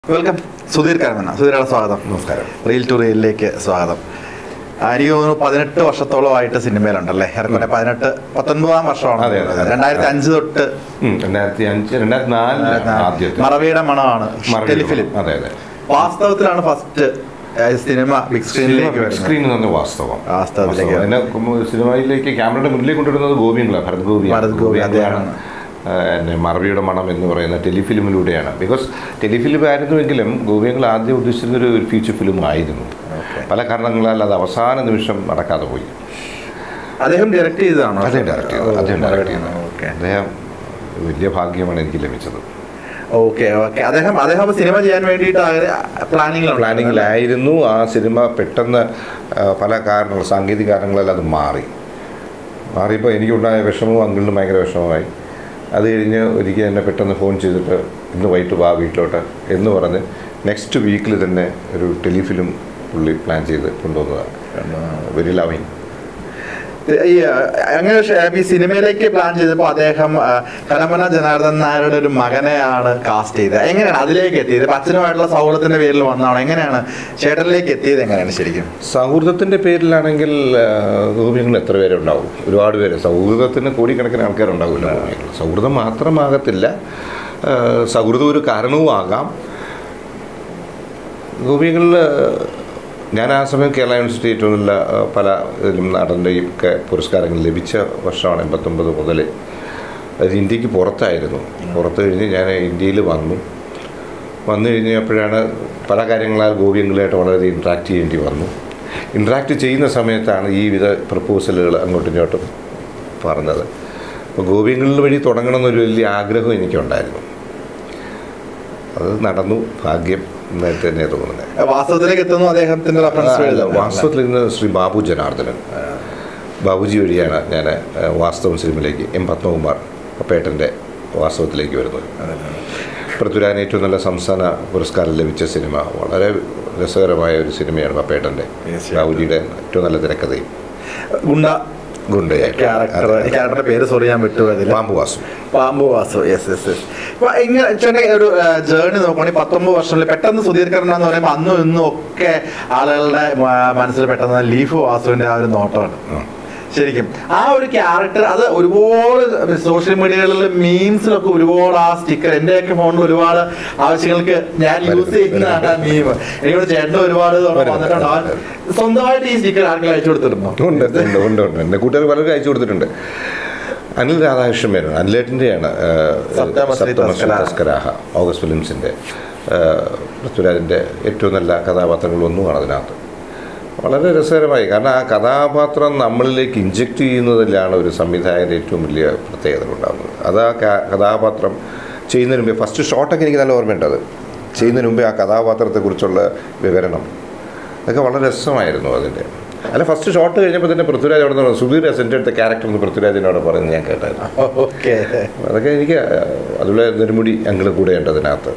Welcome Sudheer Karamana സുധീരാണ് സ്വാഗതം നമസ്കാരം reel to റീലിലേക്ക് സ്വാഗതം ആ, എനിക്ക് തോന്നുന്നു പതിനെട്ട് വർഷത്തോളമായിട്ട് സിനിമയിലുണ്ടല്ലേ ഏറെക്കുറെ പതിനെട്ട് പത്തൊൻപതാം വർഷമാണ് അതെ, അതെ, അതെ. രണ്ടായിരത്തി അഞ്ച് തൊട്ട് ഉം, രണ്ടായിരത്തി അഞ്ച് രണ്ടായിരത്തി നാലില് ആദ്യത്തെ മറവിയുടെ മണമാണ് മറവിയുടെ ടെലിഫിലിം മണം. അതെ അതെ വാസ്തവത്തിലാണ് ഫസ്റ്റ് സിനിമ ബിഗ് സ്ക്രീനിലേക്ക് ബിഗ് വരുന്നത് സ്ക്രീൻ എന്ന് പറഞ്ഞ വാസ്തവം വാസ്തവത്തിലേക്ക് വാസ്തവം. എന്നെ കും- സിനിമയിലേക്ക് ക്യാമറയുടെ മുന്നിലേക്ക് കൊണ്ടുവരുന്നത് ഗോപിയങ്ങളാണ് ഭരത് ഗോപി ഭരത് ഗോപി, അദ്ദേഹമാണ്. എന്നെ മറവിയുടെ മണം എന്ന് പറയുന്ന ടെലിഫിലിമിലൂടെയാണ് ബിക്കോസ് ടെലിഫിലിം ആയിരുന്നുവെങ്കിലും ഗോപിയങ്ങൾ ആദ്യം ഉദ്ദേശിച്ചിരുന്ന ഒരു ഫീച്ചർ ഫിലിം ആയിരുന്നു Okay. പല കാരണങ്ങളാൽ അത് അവസാന നിമിഷം നടക്കാതെ പോയി അദ്ദേഹം ഡയറക്ട് ചെയ്തതാണോ അദ്ദേഹം ഡയറക്റ്റ് ചെയ്തു അദ്ദേഹം ഡയറക്റ്റ് ചെയ്തു ഓക്കെ അദ്ദേഹം വലിയ ഭാഗ്യമാണ് എനിക്ക് ലഭിച്ചത് ഓക്കെ ഓക്കെ അദ്ദേഹം അദ്ദേഹം അപ്പൊ സിനിമ ചെയ്യാൻ വേണ്ടിയിട്ട് പ്ലാനിങ്ങിലാണ് പ്ലാനിങ്ങിലായിരുന്നു ആ സിനിമ പെട്ടെന്ന് ആ, പല കാരണങ്ങൾ സാങ്കേതിക കാരണങ്ങളാൽ അത് മാറി മാറിയപ്പോൾ എനിക്കുണ്ടായ വിഷമവും അങ്കിളിനും ഭയങ്കര വിഷമമായി അത് കഴിഞ്ഞ് ഒരിക്കൽ എന്നെ പെട്ടെന്ന് ഫോൺ ചെയ്തിട്ട് ഇന്ന് വൈകിട്ട് വാ വീട്ടിലോട്ട് എന്ന് പറഞ്ഞ് നെക്സ്റ്റ് വീക്കിൽ തന്നെ ഒരു ടെലിഫിലിം പുള്ളി പ്ലാൻ ചെയ്ത് കൊണ്ടുവന്നതാണ് വെരി ലവിങ് ഈ ആ, അങ്ങനെ പക്ഷേ ഈ സിനിമയിലേക്ക് പ്ലാൻ ചെയ്തപ്പോൾ അദ്ദേഹം ആ, കരമന ജനാർദ്ദൻ നായരുടെ ഒരു മകനെയാണ് കാസ്റ്റ് ചെയ്തത് എങ്ങനെയാണ് അതിലേക്ക് എത്തിയത് ഇപ്പൊ അച്ഛനുമായിട്ടുള്ള സൗഹൃദത്തിന്റെ പേരിൽ വന്നാണോ എങ്ങനെയാണ് ചേട്ടനിലേക്ക് എത്തിയത് എങ്ങനെയാണ് ശരിക്കും സൗഹൃദത്തിൻ്റെ പേരിലാണെങ്കിൽ ആ, ഗോപിയങ്ങൾ എത്ര പേരുണ്ടാവും ഒരുപാട് പേര് സൗഹൃദത്തിന് കോടിക്കണക്കിന് ആൾക്കാരുണ്ടാവില്ല ഗോപിയങ്ങൾ സൗഹൃദം മാത്രമാകത്തില്ല ആ, സൗഹൃദം ഒരു കാരണവും ആകാം ഗോപിയങ്ങളിൽ ഞാൻ ആ സമയം കേരള യൂണിവേഴ്സിറ്റി ഏറ്റവും നല്ല ആ, പല ഇതിലും നടൻ്റെയും ഒക്കെ പുരസ്കാരങ്ങൾ ലഭിച്ച വർഷമാണ് എൺപത്തൊമ്പത് മുതൽ അത് ഇന്ത്യക്ക് പുറത്തായിരുന്നു പുറത്ത് കഴിഞ്ഞ് ഞാൻ ഇന്ത്യയിൽ വന്നു വന്നു കഴിഞ്ഞപ്പോഴാണ് പല കാര്യങ്ങളാൽ ഗോപിയങ്ങളുമായിട്ട് വളരെ ഇൻട്രാക്ട് ചെയ്യേണ്ടി വന്നു ഇൻട്രാക്ട് ചെയ്യുന്ന സമയത്താണ് ഈ വിധ പ്രപ്പോസലുകൾ അങ്ങോട്ടും ഇങ്ങോട്ടും പറഞ്ഞത് അപ്പോൾ ഗോപിയങ്ങളിൽ വഴി തുടങ്ങണമെന്നൊരു വലിയ ആഗ്രഹം എനിക്കുണ്ടായിരുന്നു അത് നടന്നു ഭാഗ്യം എന്നായിട്ട് തന്നെ തോന്നുന്നത് വാസ്തവത്തിലേക്ക് എത്തുന്നു അദ്ദേഹത്തിന്റെ റെഫറൻസ് അല്ല, വാസ്തവത്തിൽ ഇന്ന് ശ്രീ ബാബു ജനാർദ്ദനൻ ബാബുജി വഴിയാണ് ഞാൻ വാസ്തവം സിനിമയിലേക്ക് എം പത്മകുമാർ പപ്പേട്ടൻ്റെ വാസ്തവത്തിലേക്ക് വരുന്നത് പൃഥ്വിരാജ് ഏറ്റവും നല്ല സംസ്ഥാന പുരസ്കാരം ലഭിച്ച സിനിമ വളരെ രസകരമായ ഒരു സിനിമയാണ് പപ്പേട്ടൻ്റെ തീർച്ചയായിട്ടും. ബാബുജിയുടെ ഏറ്റവും നല്ല തിരക്കഥയും ഗുണ്ട ഗുണ്ടയായിട്ട് ക്യാരക്ടർ ക്യാരക്ടറുടെ പേര് സോറി ഞാൻ വിട്ടുപോയതിൽ പാമ്പ് വാസു പാമ്പു വാസു യെസ് യെസ് യെസ് അപ്പൊ ഇങ്ങനെ ചേട്ടൻ ഒരു ജേർണി നോക്കുകയാണെങ്കിൽ പത്തൊമ്പത് വർഷത്തിൽ പെട്ടെന്ന് സുധീർക്കരണം എന്ന് പറയുമ്പോൾ അന്നും ഇന്നും ഒക്കെ ആളുകളുടെ മ- മനസ്സിൽ പെട്ടെന്ന് ലീഫ് വാസുവിന്റെ ആ ഒരു നോട്ടമാണ് ശരിക്കും ആ ഒരു ക്യാരക്ടർ അത് ഒരുപാട് സോഷ്യൽ മീഡിയകളിൽ മീംസിലൊക്കെ ഒരുപാട് ആ സ്റ്റിക്കർ എന്റെയൊക്കെ ഫോണിൽ ഒരുപാട് ആവശ്യങ്ങൾക്ക് ഞാൻ യൂസ് ചെയ്യുന്നതാണ് ആ മീം എനിക്കോട് ചേട്ടൻ ഒരുപാട് തവണ വന്നിട്ടുണ്ട് അവൻ സ്വന്തമായിട്ട് ഈ സ്റ്റിക്കർ ആർക്കെങ്കിലും അയച്ചു കൊടുത്തിട്ടുണ്ടോ ഉണ്ട് ഉണ്ട് ഉണ്ട് ഉണ്ട് എൻ്റെ കൂട്ടുകാർ പലരും അയച്ചു കൊടുത്തിട്ടുണ്ട് അനിൽ രാധാകൃഷ്ണൻ മേനോൻ അനിലേട്ടൻ്റെയാണ് സപ്തമശ്രീ തസ്കരാഹ. തസ്കരാഹ ഓഗസ്റ്റ് ഫിലിംസിൻ്റെ പൃഥ്വിരാജിൻ്റെ ഏറ്റവും നല്ല കഥാപാത്രങ്ങൾ ഒന്നുമാണ് അതിനകത്ത് വളരെ രസകരമായി കാരണം ആ കഥാപാത്രം നമ്മളിലേക്ക് ഇഞ്ചെക്ട് ചെയ്യുന്നതിലാണ് ഒരു സംവിധായകൻ്റെ ഏറ്റവും വലിയ പ്രത്യേകത ഉണ്ടാകുന്നത് അത് ആ ക- കഥാപാത്രം ചെയ്യുന്നതിന് മുമ്പേ ഫസ്റ്റ് ഷോട്ടൊക്കെ എനിക്ക് നല്ല ഓർമ്മയുണ്ട് അത് ചെയ്യുന്നതിന് മുമ്പേ ആ കഥാപാത്രത്തെക്കുറിച്ചുള്ള വിവരണം അതൊക്കെ വളരെ രസമായിരുന്നു അതിൻ്റെ അല്ല ഫസ്റ്റ് ഷോട്ട് കഴിഞ്ഞപ്പോൾ തന്നെ പൃഥ്വിരാജ് അവിടെ നിന്ന് സുധീർ എസെൻ്റെ അടുത്ത ക്യാരക്ടർ എന്ന് പൃഥ്വിരാജിനോട് പറയുന്നത് ഞാൻ കേട്ടായിരുന്നു ഓക്കെ അതൊക്കെ എനിക്ക് അതുപോലെ നെടുമുടി ഞങ്ങൾ കൂടെയുണ്ട് അതിനകത്ത്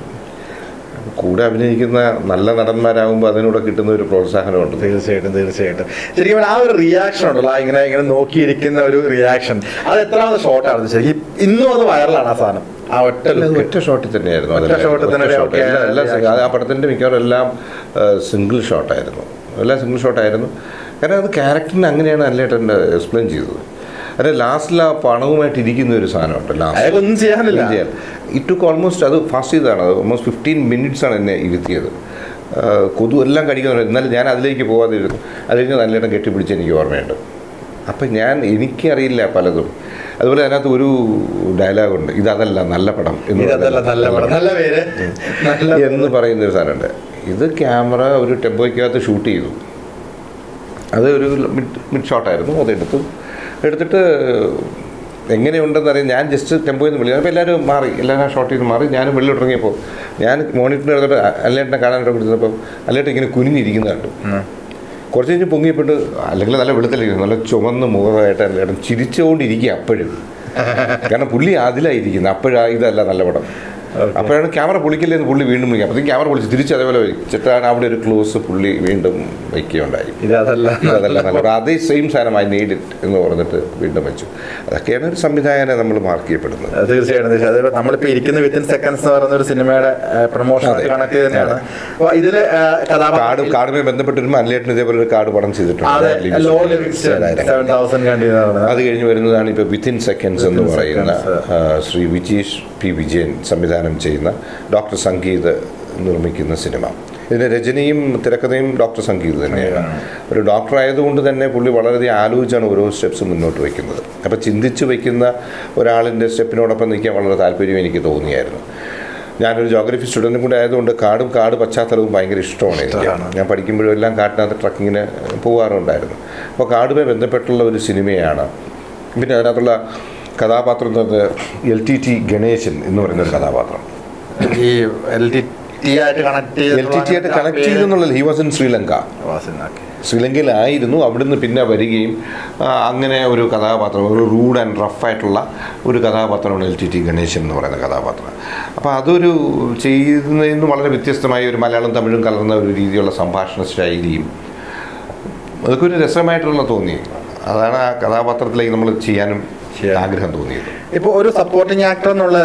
കൂടെ അഭിനയിക്കുന്ന നല്ല നടന്മാരാകുമ്പോൾ അതിനൂടെ കിട്ടുന്ന ഒരു പ്രോത്സാഹനമുണ്ട് തീർച്ചയായിട്ടും തീർച്ചയായിട്ടും ശരിക്കും പറഞ്ഞാൽ ആ ഒരു റിയാക്ഷൻ ഉണ്ടല്ലോ ആ ഇങ്ങനെ ഇങ്ങനെ നോക്കിയിരിക്കുന്ന ഒരു റിയാക്ഷൻ അത് എത്രാമത് ഷോട്ടാണ് ശരിക്കും ഇന്നും അത് വൈറലാണ് ആ സാധനം ആ ഒറ്റ അത് look. ഒറ്റ ഷോട്ടിൽ തന്നെയായിരുന്നു ഒറ്റ അതെല്ലാം. shot ഒറ്റ തന്നെ shot. ഒക്കെ എല്ലാം- എല്ലാം reaction. ആ പടത്തിൻ്റെ മിക്കവാറും എല്ലാം സിംഗിൾ ഷോട്ടായിരുന്നു എല്ലാം സിംഗിൾ ഷോട്ടായിരുന്നു കാരണം അത് ക്യാരക്ടറിന് അങ്ങനെയാണ് അല്ലേട്ടൻ എക്സ്പ്ലെയിൻ ചെയ്തത് അതെ ലാസ്റ്റിൽ ആ പണവുമായിട്ട് ഇരിക്കുന്ന ഒരു സാധനമുണ്ട് അയാൾക്കൊന്നും ചെയ്യാനില്ല. ഇറ്റ് ടുക്ക് ഓൾമോസ്റ്റ് അത് ഫാസ്റ്റ് ചെയ്തതാണ് അത് ഓൾമോസ്റ്റ് ഫിഫ്റ്റീൻ മിനിറ്റ്സ് ആണ് എന്നെ ഇരുത്തിയത് ആ, കൊതു എല്ലാം കടിക്കുന്നുണ്ട് എന്നാലും ഞാൻ അതിലേക്ക് പോകാതെ ഇരുന്നു അത് കഴിഞ്ഞ് നല്ലേട്ടൻ കെട്ടിപ്പിടിച്ച് എനിക്ക് ഓർമ്മയുണ്ട് അപ്പം ഞാൻ എനിക്കറിയില്ല പലതും അതുപോലെ അതിനകത്ത് ഒരു ഡയലോഗുണ്ട് ഇതല്ല നല്ല പടം എന്ന് ഇതല്ല നല്ല പടം നല്ല പേര് നല്ല എന്ന് പറയുന്ന ഒരു സാധനമുണ്ട് ഇത് ക്യാമറ ഒരു ടെമ്പോയ്ക്കകത്ത് ഷൂട്ട് ചെയ്തു അത് ഒരു മിഡ് മിഡ് ഷോട്ടായിരുന്നു അതെടുത്തു എടുത്തിട്ട് എങ്ങനെയുണ്ടെന്ന് അറിയാം ഞാൻ ജസ്റ്റ് ടെമ്പോയിൽ നിന്ന് വിളി അപ്പോൾ എല്ലാവരും മാറി എല്ലാവരും ആ ഷോട്ടിൽ നിന്ന് മാറി ഞാനും വെള്ളം ഇറങ്ങിയപ്പോൾ ഞാൻ മോണിറ്ററിന് എടുത്തിട്ട് അല്ലേട്ടനെ കാണാനായിട്ട് കൊടുത്തപ്പോൾ അല്ലേട്ടൻ ഇങ്ങനെ കുനിഞ്ഞിരിക്കുന്ന കണ്ടു ഉം. കുറച്ച് കഴിഞ്ഞ് പൊങ്ങിയപ്പോട്ട് അല്ലെങ്കിൽ നല്ല വെളുത്തലിരിക്കുന്നു നല്ല ചുവന്ന മുഖമായിട്ട് അല്ലേട്ടൻ ചിരിച്ചുകൊണ്ടിരിക്കുക അപ്പോഴും കാരണം പുള്ളി അതിലായിരിക്കുന്നത് അപ്പോഴാ ഇതല്ല നല്ല പടം Okay. അപ്പോഴാണ് ക്യാമറ പൊളിക്കില്ലേ എന്ന് പുള്ളി വീണ്ടും വിളിക്കുക അപ്പോഴത്തേക്കും ക്യാമറ പൊളിച്ച് തിരിച്ച് അതേപോലെ വെച്ചിട്ടാണ് അവിടെ ഒരു ക്ലോസ് പുള്ളി വീണ്ടും വയ്ക്കുകയുണ്ടായി ഇത് അതല്ല അതല്ല നല്ല അതേ സെയിം സാധനം ഐ നീഡ് ഇറ്റ് എന്ന് പറഞ്ഞിട്ട് വീണ്ടും വെച്ചു അതൊക്കെയാണ് ഒരു സംവിധായകനെ നമ്മൾ മാർക്ക് ചെയ്യപ്പെടുന്നത് തീർച്ചയായിട്ടും തീർച്ചയായും അതായത് നമ്മളിപ്പോ ഇരിക്കുന്ന വിത്തിൻ സെക്കൻഡ്സ് എന്ന് പറയുന്ന ഒരു സിനിമയുടെ പ്രൊമോഷൻ അതെ. കണക്ട് ചെയ്ത് തന്നെയാണ് അപ്പൊ ഇതില് ആ, കാർഡ് കഥാപാത്രം കാർഡുമായി ബന്ധപ്പെട്ട് വരുമ്പോൾ അനിലേട്ടൻ ഇതേപോലെ ഒരു കാർഡ് പടം അതെ ചെയ്തിട്ടുണ്ട് ലോ ലിവിങ്സ്റ്റൺ സെവൻ തൗസൻഡ് കണ്ടി അത് കഴിഞ്ഞ് വരുന്നതാണ് ഇപ്പോൾ വിത്തിൻ സെക്കൻഡ്സ് എന്ന് Within പറയുന്ന seconds. ആ, ശ്രീ വിജീഷ് പി വിജയൻ സംവിധാനം ചെയ്യുന്ന ഡോക്ടർ സംഗീത് നിർമ്മിക്കുന്ന സിനിമ ഇതിൻ്റെ രചനയും തിരക്കഥയും ഡോക്ടർ സംഗീത് തന്നെയാണ് ഒരു ഡോക്ടർ ആയതുകൊണ്ട് തന്നെ പുള്ളി വളരെയധികം ആലോചിച്ചാണ് ഓരോ സ്റ്റെപ്സ് മുന്നോട്ട് വയ്ക്കുന്നത് അപ്പോൾ ചിന്തിച്ച് വയ്ക്കുന്ന ഒരാളിൻ്റെ സ്റ്റെപ്പിനോടൊപ്പം നിൽക്കാൻ വളരെ താല്പര്യം എനിക്ക് തോന്നിയായിരുന്നു ഞാനൊരു ജോഗ്രഫി സ്റ്റുഡൻറ്റും കൂടെ ആയതുകൊണ്ട് കാടും കാട് പശ്ചാത്തലവും ഭയങ്കര ഇഷ്ടമാണ് എനിക്ക് ഇഷ്ടമാണ്. ഞാൻ പഠിക്കുമ്പോഴും എല്ലാം കാട്ടിനകത്ത് ട്രക്കിങ്ങിന് പോകാറുണ്ടായിരുന്നു അപ്പോൾ കാടുമായി ബന്ധപ്പെട്ടുള്ള ഒരു സിനിമയാണ് പിന്നെ അതിനകത്തുള്ള കഥാപാത്രം എന്ന് പറഞ്ഞത് എൽ ടി ടി ഗണേശൻ എന്ന് പറയുന്ന ഒരു കഥാപാത്രം ഈ എൽ ടി ടി ആയിട്ട് കണക്ട് എൽ ടി ടി ആയിട്ട് കണക്ട് ചെയ്തെന്നുള്ളത് ഹി വാസ് ഇൻ ശ്രീലങ്ക ശ്രീലങ്കയിലായിരുന്നു അവിടുന്ന് പിന്നെ വരികയും ആ, അങ്ങനെ ഒരു കഥാപാത്രം ഒരു റൂഡ് ആൻഡ് റഫായിട്ടുള്ള ഒരു കഥാപാത്രമാണ് എൽ ടി ടി ഗണേശൻ എന്ന് പറയുന്ന കഥാപാത്രം അപ്പോൾ അതൊരു ചെയ്യുന്നതിൽ നിന്ന് വളരെ വ്യത്യസ്തമായ ഒരു മലയാളം തമിഴും കലർന്ന ഒരു രീതിയിലുള്ള സംഭാഷണ ശൈലിയും അതൊക്കെ ഒരു രസമായിട്ടുള്ള തോന്നി അതാണ് ആ കഥാപാത്രത്തിലേക്ക് നമ്മൾ ചെയ്യാനും ചെയ്യാൻ. ആഗ്രഹം തോന്നിയത് ഇപ്പൊ ഒരു സപ്പോർട്ടിംഗ് ആക്ടർ എന്നുള്ള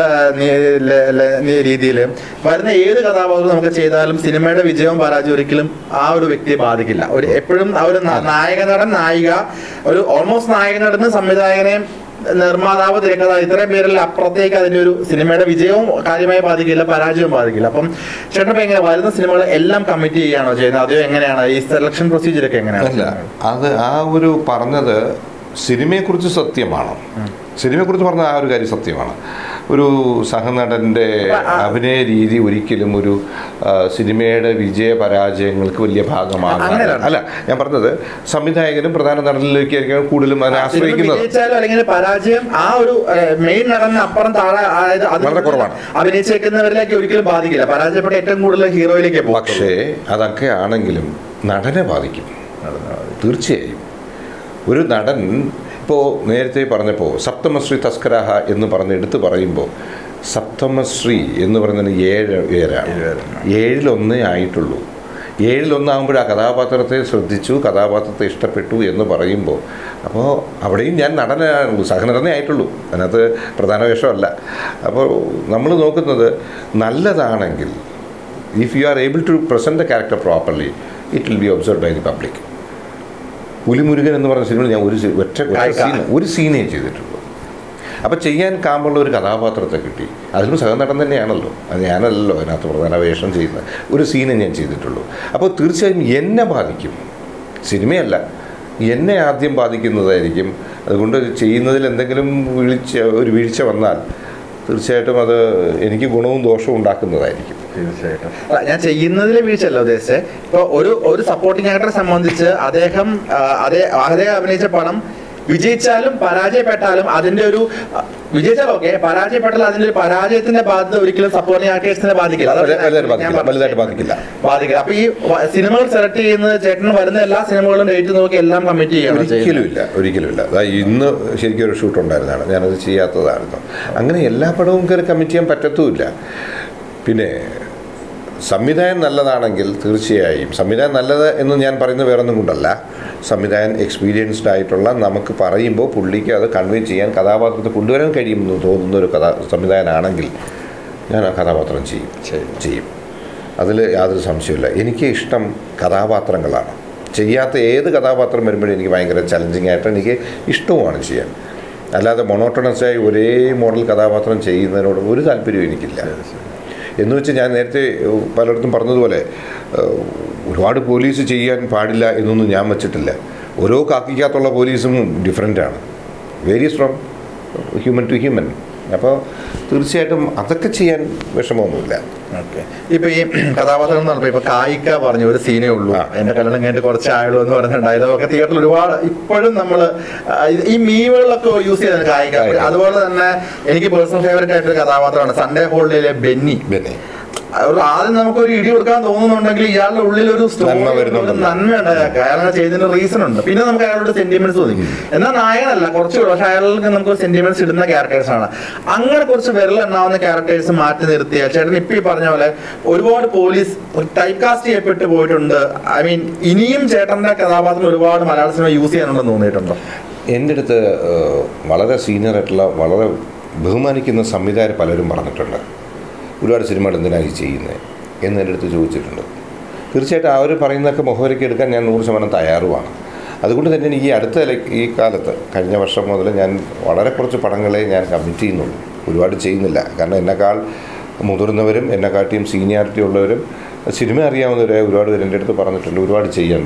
രീതിയിൽ വരുന്ന ഏത് കഥാപാത്രം നമുക്ക് ചെയ്താലും സിനിമയുടെ വിജയവും പരാജയം ഒരിക്കലും ആ ഒരു വ്യക്തിയെ ബാധിക്കില്ല ഒരു എപ്പോഴും ആ ഒരു ന- നായക നടൻ നായിക ഒരു ഓൾമോസ്റ്റ് നായക നടന് സംവിധായകനെയും നിർമ്മാതാവ് തിരക്കഥ ഇത്രയും പേരിൽ അപ്പുറത്തേക്ക് അതിന്റെ ഒരു സിനിമയുടെ വിജയവും കാര്യമായി ബാധിക്കില്ല പരാജയവും ബാധിക്കില്ല അപ്പം ചേട്ടൻ ഇപ്പൊ എങ്ങനെ വരുന്ന സിനിമകൾ എല്ലാം കമ്മിറ്റ് ചെയ്യുകയാണോ ചെയ്യുന്നത് അതോ എങ്ങനെയാണ് ഈ സെലക്ഷൻ പ്രൊസീജിയർ ഒക്കെ അല്ല എങ്ങനെയാണ് അത് ആ ഒരു പറഞ്ഞത് സിനിമയെക്കുറിച്ച് സത്യമാണ് സിനിമയെക്കുറിച്ച് പറഞ്ഞ ആ ഒരു കാര്യം സത്യമാണ് ഒരു സഹനടൻ്റെ അപ്പൊ ആ- അഭിനയ രീതി ഒരിക്കലും ഒരു ആ, സിനിമയുടെ വിജയ പരാജയങ്ങൾക്ക് വലിയ ഭാഗമാകാൻ അങ്ങനെയല്ല. അല്ല ഞാൻ പറഞ്ഞത് സംവിധായകനും പ്രധാന നടനിലേക്കായിരിക്കും കൂടുതലും അതിനെ സിനിമ ആശ്രയിക്കുന്നത് വിജയിച്ചാലും അല്ലെങ്കിൽ പരാജയം ആ ഒരു മെയിൻ നടന് അപ്പുറം താഴെ അതായത് അത് വളരെ കുറവാണ്. അഭിനയിച്ചേക്കുന്നവരിലേക്ക് ഒരിക്കലും ബാധിക്കില്ല പരാജയപ്പെട്ട ഏറ്റവും കൂടുതൽ ഹീറോയിലേക്ക് പോകും പക്ഷേ അതൊക്കെ ആണെങ്കിലും നടനെ ബാധിക്കും തീർച്ചയായും ഒരു നടൻ ഇപ്പോൾ നേരത്തെ പറഞ്ഞപ്പോൾ സപ്തമശ്രീ തസ്കരാഹ എന്ന് പറഞ്ഞ് എടുത്ത് പറയുമ്പോൾ സപ്തമശ്രീ എന്ന് പറയുന്നതിന് ഏഴ് പേരാണ് ഏഴ് ഏഴിലൊന്നേ ആയിട്ടുള്ളൂ ഏഴിലൊന്നാകുമ്പോൾ ആ കഥാപാത്രത്തെ ശ്രദ്ധിച്ചു കഥാപാത്രത്തെ ഇഷ്ടപ്പെട്ടു എന്ന് പറയുമ്പോൾ അപ്പോൾ അവിടെയും ഞാൻ നടനാണുള്ളൂ സഹനടനേ ആയിട്ടുള്ളൂ അതിനകത്ത് പ്രധാന വേഷമല്ല അപ്പോൾ നമ്മൾ നോക്കുന്നത് നല്ലതാണെങ്കിൽ if you are able to present the character properly it will be observe by the public Pulimurugan എന്ന് പറഞ്ഞ സിനിമയിൽ ഞാൻ ഒരു സീ- ഒറ്റ ഒറ്റ കായ്ക്ക. സീൻ ഒരു സീനേ ചെയ്തിട്ടുള്ളൂ അപ്പോൾ ചെയ്യാൻ കാമ്പുള്ള ഒരു കഥാപാത്രത്തെ കിട്ടി അതിലും സഹനടൻ തന്നെയാണല്ലോ അത് ഞാനല്ലല്ലോ അതിനകത്ത് പ്രധാന വേഷം ചെയ്യുന്ന ഒരു സീനെ ഞാൻ ചെയ്തിട്ടുള്ളൂ അപ്പോൾ തീർച്ചയായും എന്നെ ബാധിക്കും സിനിമയല്ല എന്നെ ആദ്യം ബാധിക്കുന്നതായിരിക്കും അതുകൊണ്ട് ചെയ്യുന്നതിൽ എന്തെങ്കിലും വീഴ്ച ഒരു വീഴ്ച വന്നാൽ തീർച്ചയായിട്ടും അത് എനിക്ക് ഗുണവും ദോഷവും ഉണ്ടാക്കുന്നതായിരിക്കും തീർച്ചയായിട്ടും അല്ല, ഞാൻ ചെയ്യുന്നതിലെ വീഴ്ചയല്ല ഉദ്ദേശിച്ചത് ഇപ്പൊ ഒരു ഒരു സപ്പോർട്ടിംഗ് ആക്ടറെ സംബന്ധിച്ച് അദ്ദേഹം ആ, അതേ അദ്ദേഹം അഭിനയിച്ച പടം വിജയിച്ചാലും പരാജയപ്പെട്ടാലും അതിന്റെ ഒരു ആ, വിജയിച്ചാൽ ഓക്കെ പരാജയപ്പെട്ടാൽ അതിന്റെ ഒരു പരാജയത്തിന്റെ ബാധ്യത ഒരിക്കലും സപ്പോർട്ടിംഗ് ആക്ടേഴ്സിനെ ബാധിക്കില്ല അതാണ് വലുതായിട്ട് ഞാൻ ബാധിക്കില്ല. പറഞ്ഞത്. വലുതായിട്ട് ബാധിക്കില്ല. ബാധിക്കില്ല അപ്പൊ ഈ വ- സിനിമകൾ സെലക്ട് ചെയ്യുന്നത് ചേട്ടന് വരുന്ന എല്ലാ സിനിമകളും ഡേറ്റ് നോക്കി എല്ലാം കമ്മിറ്റ് ചെയ്യണം ഒരിക്കലും ഇല്ല ഒരിക്കലും ഇല്ല അതാ ഇന്ന് ശരിക്കും ഒരു ഷൂട്ട് ഉണ്ടായിരുന്നതാണ് ഞാനത് ചെയ്യാത്തതായിരുന്നു അങ്ങനെ എല്ലാ പടവും കയറി കമ്മിറ്റ് ചെയ്യാൻ പറ്റത്തുമില്ല പിന്നെ സംവിധാനം നല്ലതാണെങ്കിൽ തീർച്ചയായും സംവിധാനം നല്ലത് എന്ന് ഞാൻ പറയുന്നത് വേറൊന്നും കൊണ്ടല്ല സംവിധാനം എക്സ്പീരിയൻസ്ഡ് ആയിട്ടുള്ള നമുക്ക് പറയുമ്പോൾ പുള്ളിക്ക് അത് കൺവേ ചെയ്യാൻ കഥാപാത്രത്തെ കൊണ്ടുവരാൻ കഴിയുമെന്ന് തോന്നുന്ന ഒരു കഥാ സംവിധാനമാണെങ്കിൽ ഞാൻ ആ കഥാപാത്രം ചെയ്യും ചെയ്യും. ചെയ്യും അതിൽ യാതൊരു സംശയമില്ല എനിക്ക് ഇഷ്ടം കഥാപാത്രങ്ങളാണ് ചെയ്യാത്ത ഏത് കഥാപാത്രം വരുമ്പോഴും എനിക്ക് ഭയങ്കര ചലഞ്ചിങ് ആയിട്ട് എനിക്ക് ഇഷ്ടവുമാണ് ചെയ്യാൻ അല്ലാതെ മൊണോട്ടണസായി ഒരേ മോഡൽ കഥാപാത്രം ചെയ്യുന്നതിനോട് ഒരു താല്പര്യവും എനിക്കില്ല എന്ന് വെച്ച് ഞാൻ നേരത്തെ ഏഹ്, പലയിടത്തും പറഞ്ഞതുപോലെ ഏഹ്, ഒരുപാട് പോലീസ് ചെയ്യാൻ പാടില്ല എന്നൊന്നും ഞാൻ വെച്ചിട്ടില്ല ഓരോ കാക്കിക്കകത്തുള്ള പോലീസും ഡിഫറെൻ്റാണ് various from human to human അപ്പോൾ തീർച്ചയായിട്ടും അതൊക്കെ ചെയ്യാൻ വിഷമമൊന്നുമില്ല ഓക്കെ ഇപ്പൊ ഈ കഥാപാത്രം എന്ന് പറഞ്ഞപ്പോ ഇപ്പൊ കായിക്ക പറഞ്ഞു ഒരു സീനേ ഉള്ളൂ ആ. എന്റെ കല്യാണം കഴിഞ്ഞിട്ട് കുറച്ച് ആയുള്ളൂ എന്ന് പറഞ്ഞിട്ടുണ്ട് ഇതൊക്കെ തിയേറ്ററിൽ ഒരുപാട് ഇപ്പോഴും നമ്മള് ആ, ഇത് ഈ മീമുകളിലൊക്കെ യൂസ് ചെയ്യുന്നത് കായിക്ക കായിക. അതുപോലെ തന്നെ എനിക്ക് പേഴ്സണൽ ഫേവറേറ്റ് ആയിട്ടൊരു കഥാപാത്രമാണ് സൺഡേ ഹോളിഡേയിലെ ബെന്നി പിന്നെ ഒരു ആദ്യം നമുക്ക് ഒരു ഇടി കൊടുക്കാൻ തോന്നുന്നുണ്ടെങ്കിൽ ഇയാളുടെ ഉള്ളിൽ ഒരു story, നന്മ ഒരു വരുന്നുണ്ടല്ലോ. നന്മയുണ്ട് അയാൾക്ക് അയാൾ അങ്ങനെ ചെയ്തതിന് റീസൺ ഉണ്ട് പിന്നെ നമുക്ക് അയാളോട് സെന്റിമെന്റ്സ് തോന്നി എന്നാൽ നായകനല്ല കുറച്ചുകൂടെ പക്ഷെ അയാൾക്ക് നമുക്ക് സെന്റിമെന്റ്സ് ഇടുന്ന ക്യാരക്ടേഴ്സ് ആണ് അങ്ങനെ കുറച്ച് വിരലെണ്ണാവുന്ന ക്യാരക്ടേഴ്സ് മാറ്റി നിർത്തിയ ചേട്ടൻ ഇപ്പൊ ഈ പറഞ്ഞ പോലെ ഒരുപാട് പോലീസ് ടൈപ്പ് കാസ്റ്റ് ചെയ്യപ്പെട്ട് പോയിട്ടുണ്ട് ഐ മീൻ ഇനിയും ചേട്ടന്റെ കഥാപാത്രം ഒരുപാട് മലയാള സിനിമ യൂസ് ചെയ്യാനുണ്ടെന്ന് തോന്നിയിട്ടുണ്ടോ എൻ്റെ അടുത്ത് ഏഹ്, വളരെ സീനിയർ ആയിട്ടുള്ള വളരെ ബഹുമാനിക്കുന്ന സംവിധായകർ പലരും പറഞ്ഞിട്ടുണ്ട് ഒരുപാട് സിനിമകൾ എന്തിനാണ് ഈ ചെയ്യുന്നത് എന്ന് എൻ്റെ അടുത്ത് ചോദിച്ചിട്ടുണ്ട് തീർച്ചയായിട്ടും അവർ പറയുന്നതൊക്കെ മുഖവരയ്ക്ക് എടുക്കാൻ ഞാൻ നൂറ് ശതമാനം തയ്യാറുമാണ് അതുകൊണ്ട് തന്നെ എനിക്ക് ഈ അടുത്ത ഇല- ഈ കാലത്ത് കഴിഞ്ഞ വർഷം മുതൽ ഞാൻ വളരെ കുറച്ച് പടങ്ങളെ ഞാൻ കമ്മിറ്റ് ചെയ്യുന്നുള്ളൂ ഒരുപാട് ചെയ്യുന്നില്ല കാരണം എന്നെക്കാൾ മുതിർന്നവരും എന്നെക്കാട്ടിയും സീനിയോറിറ്റി ഉള്ളവരും സിനിമ അറിയാവുന്നവരെ ഒരുപാട് പേര് എൻ്റെ അടുത്ത് പറഞ്ഞിട്ടുണ്ട് ഒരുപാട് ചെയ്യണ്ട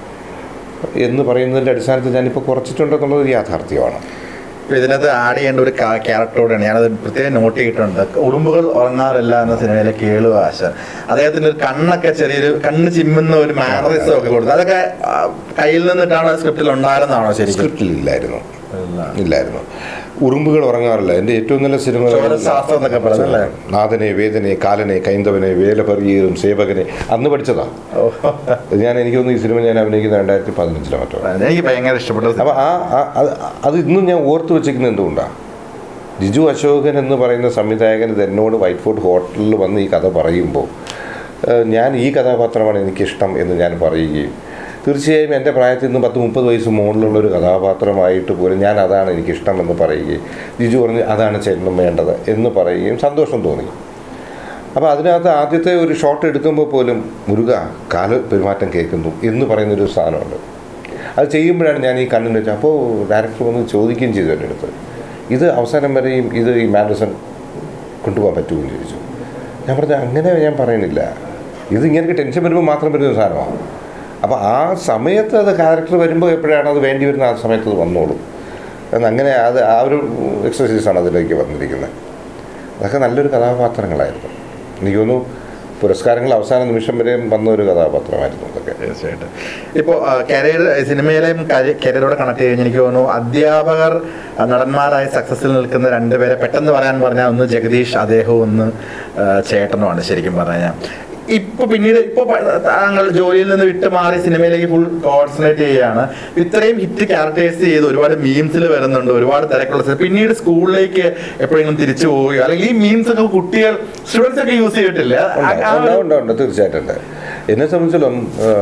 എന്ന് പറയുന്നതിൻ്റെ അടിസ്ഥാനത്തിൽ ഞാനിപ്പോൾ കുറച്ചിട്ടുണ്ടെന്നുള്ളത് ഒരു യാഥാർത്ഥ്യമാണ് ഇപ്പൊ ഇതിനകത്ത് ആഡ് ചെയ്യേണ്ട ഒരു ക്യാരക്ടറോടാണ് ഞാനത് പ്രത്യേകം നോട്ട് ചെയ്തിട്ടുണ്ട് ഉറുമ്പുകൾ ഉറങ്ങാറില്ല എന്ന സിനിമയിലെ കേളു ആശാൻ അദ്ദേഹത്തിന്റെ ഒരു കണ്ണൊക്കെ ചെറിയൊരു കണ്ണ് ചിമ്മുന്ന ഒരു മാനറിസം ഒക്കെ കൊടുത്തു അതൊക്കെ ആ, കയ്യിൽ നിന്നിട്ടാണ് സ്ക്രിപ്റ്റിൽ ഉണ്ടായിരുന്നതാണോ ശരിക്കും സ്ക്രിപ്റ്റിൽ ഇല്ലായിരുന്നു ഇല്ലായിരുന്നു ഉറുമ്പുകൾ ഉറങ്ങാറില്ല എൻ്റെ ഏറ്റവും നല്ല സിനിമ ചോരശാസ്ത്രം എന്നൊക്കെ പറഞ്ഞല്ലേ? നാഥനെ വേദനെ കാലനെ കൈന്തവനെ വേലപറിയേറും സേവകനെ അന്ന് പഠിച്ചതാ ഓ. ഞാൻ എനിക്ക് തോന്നുന്നു ഈ സിനിമ ഞാൻ അഭിനയിക്കുന്ന രണ്ടായിരത്തി പതിനഞ്ചിലോ മറ്റോ എനിക്ക് ഭയങ്കര ഇഷ്ടപ്പെട്ട ഒരു അപ്പോൾ ആ ആ- അത് അത് ഇന്നും ഞാൻ ഓർത്ത് വെച്ചിരിക്കുന്നത് എന്തുകൊണ്ടാണ് ജിജു അശോകൻ എന്ന് പറയുന്ന സംവിധായകൻ ഇത് എന്നോട് വൈറ്റ് ഫോർട്ട് ഹോട്ടലിൽ വന്ന് ഈ കഥ പറയുമ്പോൾ ഏഹ്, ഞാൻ ഈ കഥാപാത്രമാണ് എനിക്കിഷ്ടം എന്ന് ഞാൻ പറയുകയും തീർച്ചയായും എൻ്റെ പ്രായത്തിൽ നിന്ന് പത്ത് മുപ്പത് വയസ്സ് മുകളിലുള്ള ഒരു കഥാപാത്രമായിട്ട് പോലും ഞാൻ അതാണ് എനിക്കിഷ്ടം എന്ന് പറയുകയും ജിജു പറഞ്ഞ് അതാണ് ചേട്ടനും വേണ്ടത് എന്ന് പറയുകയും സന്തോഷം തോന്നി അപ്പോൾ അതിനകത്ത് ആദ്യത്തെ ഒരു ഷോട്ട് എടുക്കുമ്പോൾ പോലും മുരുക കാല പെരുമാറ്റം കേൾക്കുന്നു എന്ന് പറയുന്നൊരു സാധനമുണ്ട് അത് ചെയ്യുമ്പോഴാണ് ഞാൻ ഈ കണ്ണിന് വെച്ചത് അപ്പോൾ ഡയറക്ടർ വന്ന് ചോദിക്കുകയും ചെയ്തു എൻ്റെ അടുത്ത് ഇത് അവസാനം വരെയും ഇത് ഈ മാൻഡസൺ കൊണ്ടുപോകാൻ പറ്റുമെന്ന് ചോദിച്ചു ഞാൻ പറഞ്ഞു അങ്ങനെ ഞാൻ പറയണില്ല ഇത് ഇങ്ങനെ ടെൻഷൻ വരുമ്പോൾ മാത്രം വരുന്ന സാധനമാണ് അപ്പോൾ ആ സമയത്ത് അത് ക്യാരക്ടർ വരുമ്പോൾ എപ്പോഴാണ് അത് വേണ്ടി വരുന്ന ആ സമയത്ത് അത് വന്നോളും എന്ന് അങ്ങനെ അത് ആ ഒരു എക്സസൈസാണ് അതിലേക്ക് വന്നിരിക്കുന്നത് അതൊക്കെ നല്ലൊരു കഥാപാത്രങ്ങളായിരുന്നു എനിക്ക് തോന്നുന്നു പുരസ്കാരങ്ങൾ അവസാന നിമിഷം വരെ വന്ന ഒരു കഥാപാത്രമായിരുന്നു അതൊക്കെ തീർച്ചയായിട്ടും ഇപ്പോൾ കരിയർ സിനിമയിലെയും കരിയറോട് കണക്ട് ചെയ്യുന്ന എനിക്ക് തോന്നുന്നു അധ്യാപകർ ആ, നടന്മാരായി സക്സസിൽ നിൽക്കുന്ന രണ്ടുപേരെ പെട്ടെന്ന് പറയാൻ പറഞ്ഞാൽ ഒന്ന് ജഗദീഷ് അദ്ദേഹവും ഒന്ന് ആ, ചേട്ടനുമാണ് ശരിക്കും പറഞ്ഞാൽ ഇപ്പൊ പിന്നീട് ഇപ്പൊ പ- താങ്കൾ ജോലിയിൽ നിന്ന് വിട്ട് മാറി സിനിമയിലേക്ക് ഫുൾ കോൺസെൻട്രേറ്റ് ചെയ്യുകയാണ് ഇത്രയും ഹിറ്റ് ക്യാരക്ടേഴ്സ് ചെയ്ത് ഒരുപാട് മീംസിൽ വരുന്നുണ്ട് ഒരുപാട് തിരക്കുള്ള സിനിമ. പിന്നീട് സ്കൂളിലേക്ക് എപ്പോഴെങ്കിലും തിരിച്ചു പോവുകയോ അല്ലെങ്കിൽ ഈ മീംസ് ഒക്കെ കുട്ടികൾ സ്റ്റുഡൻസ് ഒക്കെ യൂസ് ചെയ്തിട്ടില്ല ആ- ആ ഉണ്ട് ഒരു- ഉണ്ട് ഉണ്ട് തീർച്ചയായിട്ടും ഉണ്ട് എന്നെ സംബന്ധിച്ചിടത്തോളം